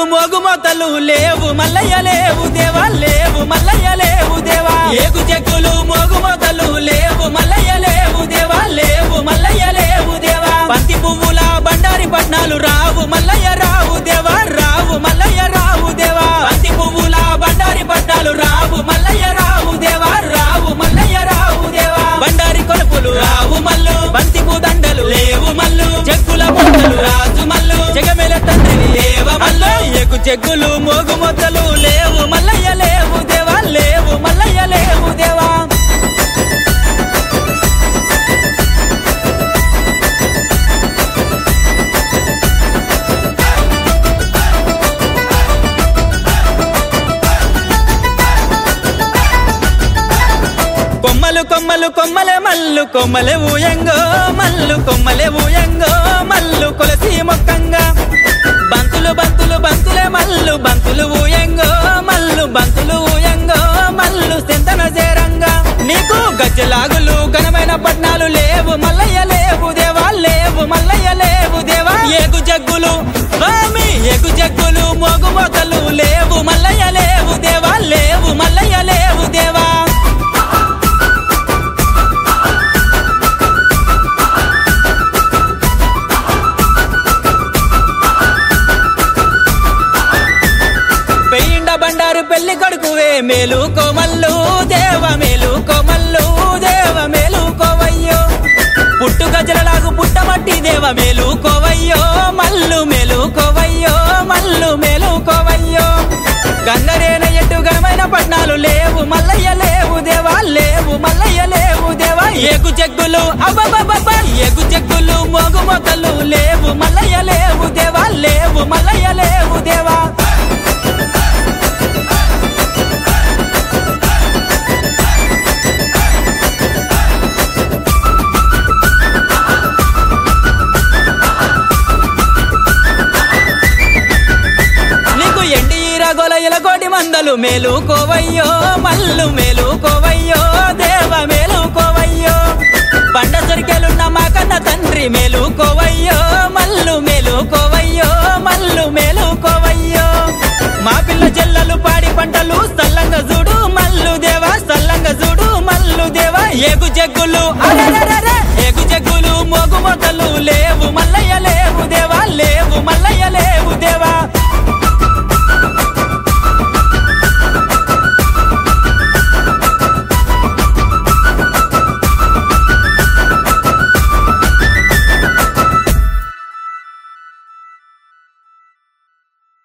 మోగుమోతలు లేవు మల్లయ్య లేవు దేవా లేవు మల్లయ్య లేవు దేవా ఏగు చెక్కులు మోగుమోతలు లేవు మల్లయ్య లేవు దేవా లేవు మల్లయ్య లేవు దేవా బంతి పువ్వుల బండారి పట్నాలు రావు మల్లయ్య రావు దేవా రావు మల్లయ్య రావు దేవా బంతి పువ్వుల బండారి పట్నాలు రావు మల్లయ్య రావు దేవా రావు మల్లయ్య రావు దేవా బండారి కొలుపులు రావు మల్లు బంతి దండలు లేవు మల్లు చెక్కుల మొత్తలు రాజు మల్లు జగమెల తండ్రి లేవ మల్లు ఎగు చెక్కులు మోగు మొత్తలు లేవు మల్లయ్య లేవు దేవా లేవు మల్లయ్య లేవు దేవా కొమ్మలు కొమ్మలు కొమ్మలే మల్లు కొమ్మలే ఊయంగో మల్లు కొమ్మలే ఊయంగో మల్లు కొలసి మొక్కంగా బంతులు బంతులు బంతులే మల్లు బంతులు ఊయంగో మల్లు బంతులు ఊయంగో మల్లు సెంతన చేరంగా నీకు గజ్జలాగులు ఘనమైన పట్నాలు లేవు మల్లయ్య లేవు దేవా లేవు మల్లయ్య లేవు దేవా ఏగు జగ్గులు స్వామి ఏగు జగ్గులు మోగు మొదలు లేవు మల్లయ్య లేవు దేవా లేవు మల్లయ్య లేవు దేవా పెయిండ బండారు పెళ్లి కొడుకువే మేలు కోమల్లు దేవ మేలు కోమల్లు దేవ మేలు కోవయ్యో పుట్టు గజలలాగు పుట్టమట్టి దేవ మేలు కోవయ్యో మల్లు మేలు కోవయ్యో మల్లు మేలు కోవయ్యో గంగరేన ఎట్టు ఘనమైన పట్నాలు లేవు మల్లయ్య లేవు దేవా లేవు మల్లయ్య లేవు దేవా ఏగు చెక్కులు అబ్బబ్బబ్బ ఏగు చెక్కులు మోగు మొక్కలు లేవు మల్లయ్య లేవు దేవా లేవు మల్లయ్య లేవు దేవా నీకు ఎండి రగొల ఇలకోటి మందలు మేలు కోవయ్యో మల్లు మేలు కోవయ్యో దేవ మేలు కోవయ్యో పండ సరికెలున్న మా కన్న తండ్రి మేలు కోవయ్యో మల్లు మేలు కోవయ్యో మల్లు మేలు కోవయ్యో మా పిల్ల చెల్లలు పాడి పంటలు సల్లంగా చూడు మల్లు దేవా సల్లంగా చూడు మల్లు దేవా ఏగు జగ్గులు అరెరెరెరె